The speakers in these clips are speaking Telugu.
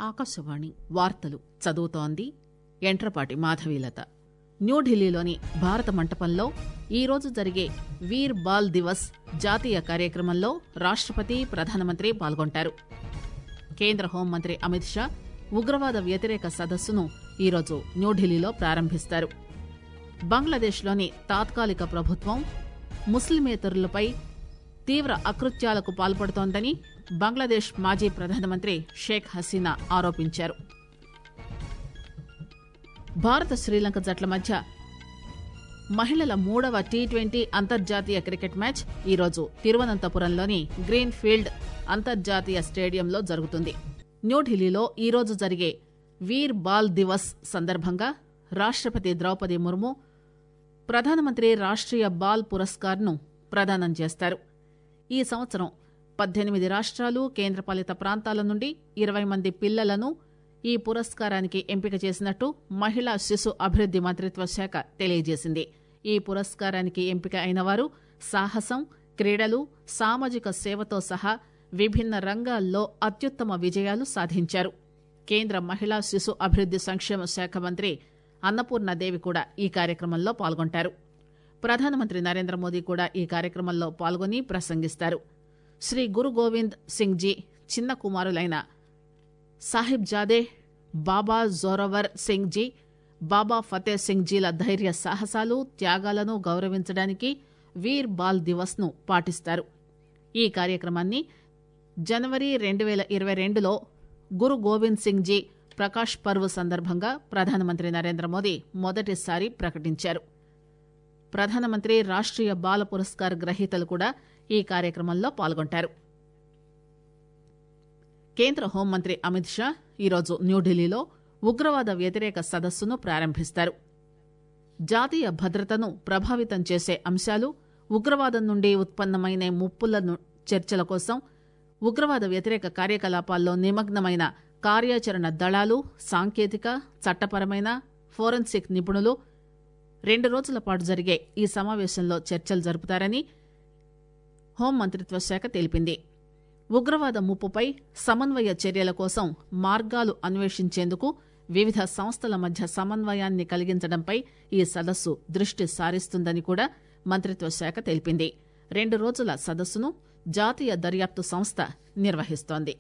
ఆకాశవాణి వార్తలు చదువుతోంది ఎంట్రపాటి మాధవీలత న్యూఢిల్లీలోని భారత మంటపంలో ఈరోజు జరిగే వీర్ బాల్ దివస్ జాతీయ కార్యక్రమంలో రాష్టపతి ప్రధానమంత్రి పాల్గొంటారు కేంద్ర హోంమంత్రి అమిత్ షా ఉగ్రవాద వ్యతిరేక సదస్సును ఈరోజు న్యూఢిల్లీలో ప్రారంభిస్తారు బంగ్లాదేశ్లోని తాత్కాలిక ప్రభుత్వం ముస్లిమేతరులపై తీవ్ర అకృత్యాలకు పాల్పడుతోందని బంగ్లాదేశ్ మాజీ ప్రధానమంత్రి షేక్ హసీనా ఆరోపించారు భారత శ్రీలంక జట్ల మధ్య మహిళల మూడవ టీ ట్వంటీ అంతర్జాతీయ క్రికెట్ మ్యాచ్ ఈరోజు తిరువనంతపురంలోని గ్రీన్ ఫీల్డ్ అంతర్జాతీయ స్టేడియంలో జరుగుతుంది న్యూఢిల్లీలో ఈరోజు జరిగే వీర్ బాల్ దివస్ సందర్భంగా రాష్టపతి ద్రౌపది ముర్ము ప్రధానమంత్రి రాష్ట్రీయ బాల్ పురస్కార్ను ప్రదానం చేస్తారు ఈ సంవత్సరం పద్దెనిమిది రాష్ట్రాలు కేంద్రపాలిత ప్రాంతాల నుండి ఇరవై మంది పిల్లలను ఈ పురస్కారానికి ఎంపిక చేసినట్టు మహిళా శిశు అభివృద్ది మంత్రిత్వ శాఖ తెలియజేసింది ఈ పురస్కారానికి ఎంపిక అయిన వారు సాహసం క్రీడలు సామాజిక సేవతో సహా విభిన్న రంగాల్లో అత్యుత్తమ విజయాలు సాధించారు కేంద్ర మహిళా శిశు అభివృద్ది సంక్షేమ శాఖ మంత్రి అన్నపూర్ణదేవి కూడా ఈ కార్యక్రమంలో పాల్గొంటారు ప్రధానమంత్రి నరేంద్ర మోదీ కూడా ఈ కార్యక్రమంలో పాల్గొని ప్రసంగిస్తారు శ్రీ గురు గోవింద్ సింగ్ జీ చిన్న కుమారులైన సాహిబ్ జాదే బాబా జోరవర్ సింగ్ జీ బాబా ఫతే సింగ్ జీల ధైర్య సాహసాలు త్యాగాలను గౌరవించడానికి వీర్ బాల్ దివస్ ను పాటిస్తారు ఈ కార్యక్రమాన్ని జనవరి రెండు పేల ఇరవై రెండులో గురు గోవింద్ సింగ్ జీ ప్రకాష్ పర్వ్ సందర్భంగా ప్రధానమంత్రి నరేంద్ర మోదీ మొదటిసారి ప్రకటించారు ప్రధానమంత్రి రాష్ట్రీయ బాల పురస్కార్ గ్రహీతలు కూడా ఈ కార్యక్రమంలో పాల్గొంటారు కేంద్ర హోంమంత్రి అమిత్ షా ఈరోజు న్యూఢిల్లీలో ఉగ్రవాద వ్యతిరేక సదస్సును ప్రారంభిస్తారు జాతీయ భద్రతను ప్రభావితం చేసే అంశాలు ఉగ్రవాదం నుండి ఉత్పన్నమైన ముప్పుల చర్చల కోసం ఉగ్రవాద వ్యతిరేక కార్యకలాపాల్లో నిమగ్నమైన కార్యాచరణ దళాలు సాంకేతిక చట్టపరమైన ఫోరెన్సిక్ నిపుణులు రెండు రోజుల పాటు జరిగే ఈ సమావేశంలో చర్చలు జరుపుతారని హోంమంత్రిత్వ శాఖ తెలిపింది ఉగ్రవాద ముప్పుపై సమన్వయ చర్యల కోసం మార్గాలు అన్వేషించేందుకు వివిధ సంస్థల మధ్య సమన్వయాన్ని కలిగించడంపై ఈ సదస్సు దృష్టి సారిస్తుందని కూడా మంత్రిత్వ శాఖ తెలిపింది రెండు రోజుల సదస్సును జాతీయ దర్యాప్తు సంస్థ నిర్వహిస్తోంది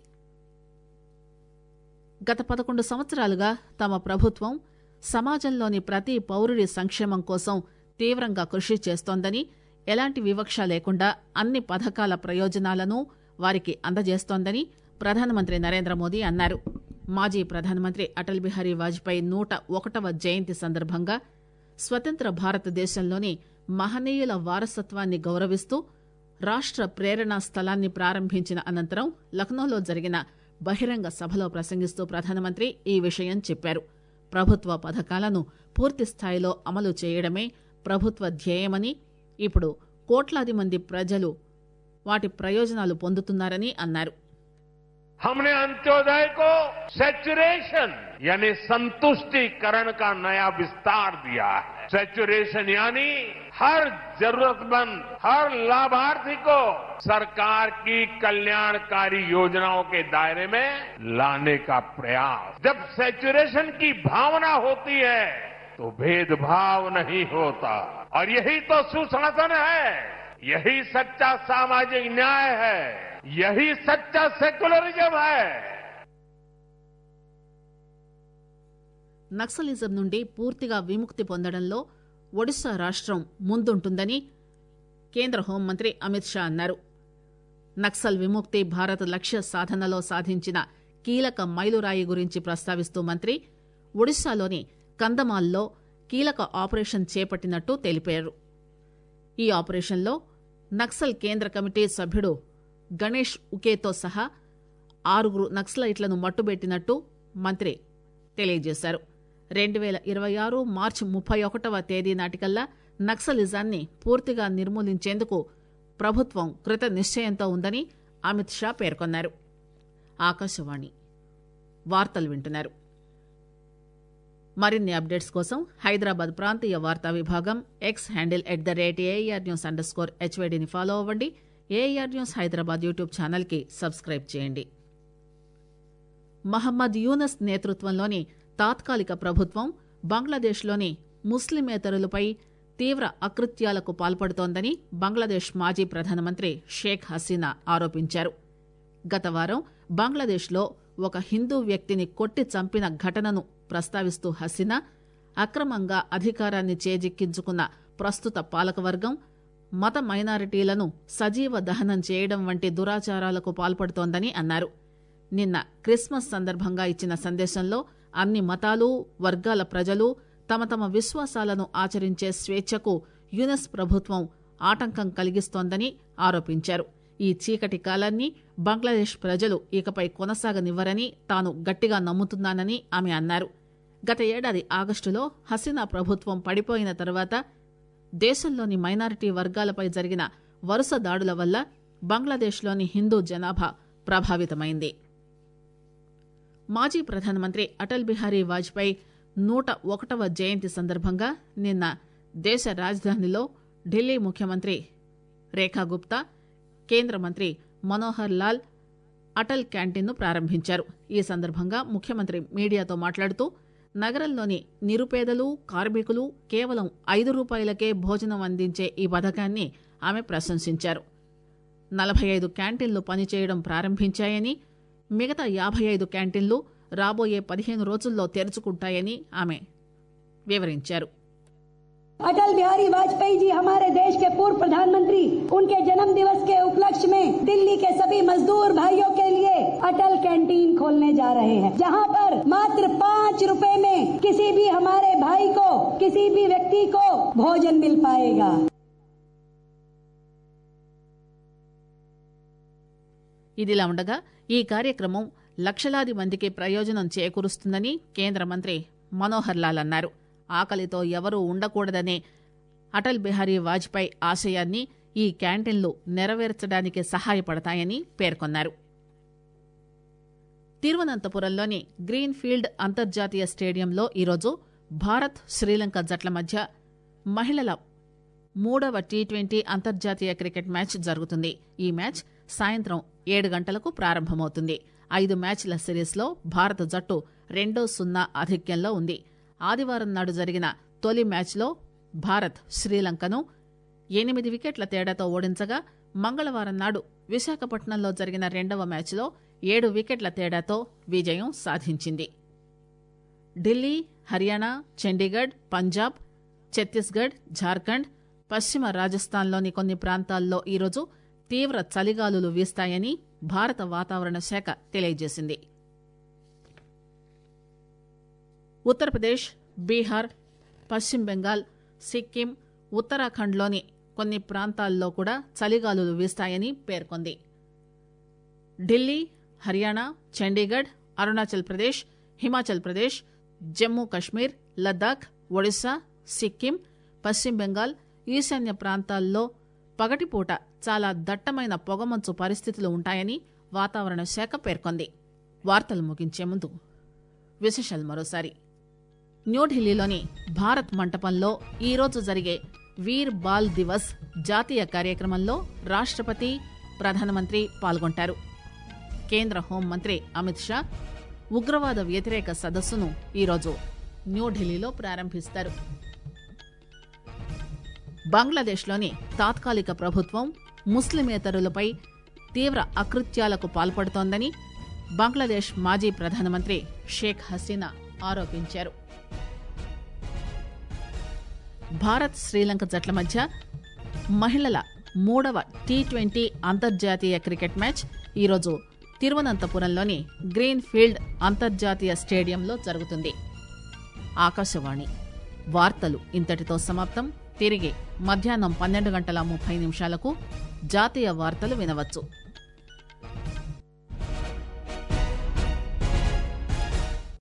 గత పదకొండు సంవత్సరాలుగా తమ ప్రభుత్వం సమాజంలోని ప్రతి పౌరుడి సంక్షేమం కోసం తీవ్రంగా కృషి చేస్తోందని ఎలాంటి వివక్ష లేకుండా అన్ని పథకాల ప్రయోజనాలను వారికి అందజేస్తోందని ప్రధానమంత్రి నరేంద్ర మోదీ అన్నారు మాజీ ప్రధానమంత్రి అటల్ బిహారీ వాజ్పేయి నూట ఒకటవ జయంతి సందర్భంగా స్వతంత్ర భారతదేశంలోని మహనీయుల వారసత్వాన్ని గౌరవిస్తూ రాష్ట ప్రేరణా స్థలాన్ని ప్రారంభించిన అనంతరం లక్నోలో జరిగిన బహిరంగ సభలో ప్రసంగిస్తూ ప్రధానమంత్రి ఈ విషయం చెప్పారు ప్రభుత్వ పథకాలను పూర్తి స్థాయిలో అమలు చేయడమే ప్రభుత్వ ధ్యేయమని ఇప్పుడు కోట్లాది మంది ప్రజలు వాటి ప్రయోజనాలు పొందుతున్నారని అన్నారు हमने अंत्योदय को सेचुरेशन यानी संतुष्टिकरण का नया विस्तार दिया है सेचुरेशन यानी हर जरूरतमंद हर लाभार्थी को सरकार की कल्याणकारी योजनाओं के दायरे में लाने का प्रयास जब सेचुरेशन की भावना होती है तो भेदभाव नहीं होता और यही तो सुशासन है यही सच्चा सामाजिक न्याय है यही सच्चा सेक्युलरिज्म है నక్సలిజం నుండి పూర్తిగా విముక్తి పొందడంలో ఒడిశా రాష్టం ముందుంటుందని కేంద్ర హోంమంత్రి అమిత్ షా అన్నారు నక్సల్ విముక్తి భారత్ లక్ష్య సాధనలో సాధించిన కీలక మైలురాయి గురించి ప్రస్తావిస్తూ మంత్రి ఒడిశాలోని కందమాల్లో కీలక ఆపరేషన్ చేపట్టినట్టు తెలిపారు ఈ ఆపరేషన్లో నక్సల్ కేంద్ర కమిటీ సభ్యుడు గణేష్ ఉకేతో సహా ఆరుగురు నక్సలైట్లను మట్టుబెట్టినట్టు మంత్రి తెలియజేశారు రెండు పేల ఇరవై ఆరు మార్చి ముప్పై ఒకటవ తేదీ నాటికల్లా నక్సలిజాన్ని పూర్తిగా నిర్మూలించేందుకు ప్రభుత్వం కృత నిశ్చయంతో ఉందని అమిత్ షా పేర్కొన్నారు ఆకాశవాణి వార్తలు వింటున్నారు మరిన్ని అప్డేట్స్ కోసం హైదరాబాద్ ప్రాంతీయ వార్తా విభాగం X handle at the rate AR news underscore స్కోర్ హెచ్వైడిని ఫాలో అవ్వండి ఏఆర్ న్యూస్ హైదరాబాద్ యూట్యూబ్ ఛానల్కి సబ్స్క్రైబ్ చేయండి మహమ్మద్ యూనస్ నేతృత్వంలోని తాత్కాలిక ప్రభుత్వం బంగ్లాదేశ్లోని ముస్లిమేతరులపై తీవ్ర అకృత్యాలకు పాల్పడుతోందని బంగ్లాదేశ్ మాజీ ప్రధానమంత్రి షేక్ హసీనా ఆరోపించారు గత వారం బంగ్లాదేశ్లో ఒక హిందూ వ్యక్తిని కొట్టి చంపిన ఘటనను ప్రస్తావిస్తూ హసీనా అక్రమంగా అధికారాన్ని చేజిక్కించుకున్న ప్రస్తుత పాలకవర్గం మత మైనారిటీలను సజీవ దహనం చేయడం వంటి దురాచారాలకు పాల్పడుతోందని అన్నారు నిన్న క్రిస్మస్ సందర్భంగా ఇచ్చిన సందేశంలో అన్ని మతాలు వర్గాల ప్రజలు తమ తమ విశ్వాసాలను ఆచరించే స్వేచ్ఛకు యునెస్ ప్రభుత్వం ఆటంకం కలిగిస్తోందని ఆరోపించారు ఈ చీకటి కాలాన్ని బంగ్లాదేశ్ ప్రజలు ఇకపై కొనసాగనివ్వరని తాను గట్టిగా నమ్ముతున్నానని ఆమె అన్నారు గత ఏడాది ఆగస్టులో హసీనా ప్రభుత్వం పడిపోయిన తర్వాత దేశంలోని మైనారిటీ వర్గాలపై జరిగిన వరుస దాడుల వల్ల బంగ్లాదేశ్లోని హిందూ జనాభా ప్రభావితమైంది మాజీ ప్రధానమంత్రి అటల్ బిహారీ వాజ్పేయి నూట ఒకటవ జయంతి సందర్భంగా నిన్న దేశ రాజధానిలో ఢిల్లీ ముఖ్యమంత్రి రేఖా గుప్తా కేంద్ర మంత్రి మనోహర్ లాల్ అటల్ క్యాంటీన్ను ప్రారంభించారు ఈ సందర్భంగా ముఖ్యమంత్రి మీడియాతో మాట్లాడుతూ నగరంలోని నిరుపేదలు కార్మికులు కేవలం ఐదు రూపాయలకే భోజనం అందించే ఈ పథకాన్ని ఆమె ప్రశంసించారు నలభై ఐదు క్యాంటీన్లు పనిచేయడం ప్రారంభించాయని మిగతా యాభై ఐదు క్యాంటీన్లు రాబోయే పదిహేను రోజుల్లో తెరుచుకుంటాయని ఆమె వివరించారు अटल बिहारी वाजपेयी जी हमारे देश के पूर्व प्रधानमंत्री उनके जन्म दिवस के उपलक्ष्य में दिल्ली के सभी मजदूर भाइयों के लिए अटल कैंटीन खोलने जा रहे हैं जहां पर मात्र पाँच रुपए में किसी भी हमारे भाई को किसी भी व्यक्ति को भोजन मिल पाएगा ఇదిలా ఉండగా ఈ కార్యక్రమం లక్షలాది మందికి ప్రయోజనం చేకూరుస్తుందని కేంద్ర మంత్రి మనోహర్ లాల్ అన్నారు ఆకలితో ఎవరూ ఉండకూడదనే అటల్ బిహారీ వాజ్పేయి ఆశయాన్ని ఈ క్యాంటీన్లు నెరవేర్చడానికి సహాయపడతాయని పేర్కొన్నారు తిరువనంతపురంలోని గ్రీన్ ఫీల్డ్ అంతర్జాతీయ స్టేడియంలో ఈరోజు భారత్ శ్రీలంక జట్ల మధ్య మహిళల మూడవ టీ ట్వంటీ అంతర్జాతీయ క్రికెట్ మ్యాచ్ జరుగుతుంది ఈ మ్యాచ్ సాయంత్రం ఏడు గంటలకు ప్రారంభమవుతుంది ఐదు మ్యాచ్ల సిరీస్లో భారత జట్టు రెండో సున్నా ఆధిక్యంలో ఉంది ఆదివారం నాడు జరిగిన తొలి మ్యాచ్లో భారత్ శ్రీలంకను ఎనిమిది వికెట్ల తేడాతో ఓడించగా మంగళవారం నాడు విశాఖపట్నంలో జరిగిన రెండవ మ్యాచ్లో ఏడు వికెట్ల తేడాతో విజయం సాధించింది ఢిల్లీ హర్యానా చండీగఢ్ పంజాబ్ ఛత్తీస్గఢ్ జార్ఖండ్ పశ్చిమ రాజస్థాన్లోని కొన్ని ప్రాంతాల్లో ఈరోజు తీవ్ర చలిగాలులు వీస్తాయని భారత వాతావరణ శాఖ తెలియజేసింది ఉత్తరప్రదేశ్ బీహార్ పశ్చిమ బెంగాల్ సిక్కిం ఉత్తరాఖండ్లోని కొన్ని ప్రాంతాల్లో కూడా చలిగాలులు వీస్తాయని పేర్కొంది ఢిల్లీ హర్యానా చండీగఢ్ అరుణాచల్ ప్రదేశ్ హిమాచల్ ప్రదేశ్ జమ్మూ కశ్మీర్ లద్దాఖ్ ఒడిశా సిక్కిం పశ్చిమ బెంగాల్ ఈశాన్య ప్రాంతాల్లో పగటిపూట చాలా దట్టమైన పొగమంచు పరిస్థితులు ఉంటాయని వాతావరణ శాఖ పేర్కొంది వార్తలు ముగించే ముందు విశేషాలు మరోసారి న్యూఢిల్లీలోని భారత్ మంటపంలో ఈరోజు జరిగే వీర్ బాల్ దివస్ జాతీయ కార్యక్రమంలో రాష్టపతి ప్రధానమంత్రి పాల్గొంటారు కేంద్ర హోంమంత్రి అమిత్ షా ఉగ్రవాద వ్యతిరేక సదస్సును ఈరోజు న్యూఢిల్లీలో ప్రారంభిస్తారు బంగ్లాదేశ్లోని తాత్కాలిక ప్రభుత్వం ముస్లిమేతరులపై తీవ్ర అకృత్యాలకు పాల్పడుతోందని బంగ్లాదేశ్ మాజీ ప్రధానమంత్రి షేక్ హసీనా ఆరోపించారు భారత్ శ్రీలంక జట్ల మధ్య మహిళల మూడవ టీ ట్వంటీ అంతర్జాతీయ క్రికెట్ మ్యాచ్ ఈరోజు తిరువనంతపురంలోని గ్రీన్ ఫీల్డ్ అంతర్జాతీయ స్టేడియంలో జరుగుతుంది ఆకాశవాణి వార్తలు ఇంతటితో సమాప్తం తిరిగి మధ్యాహ్నం పన్నెండు గంటల ముప్పై నిమిషాలకు జాతీయ వార్తలు వినవచ్చు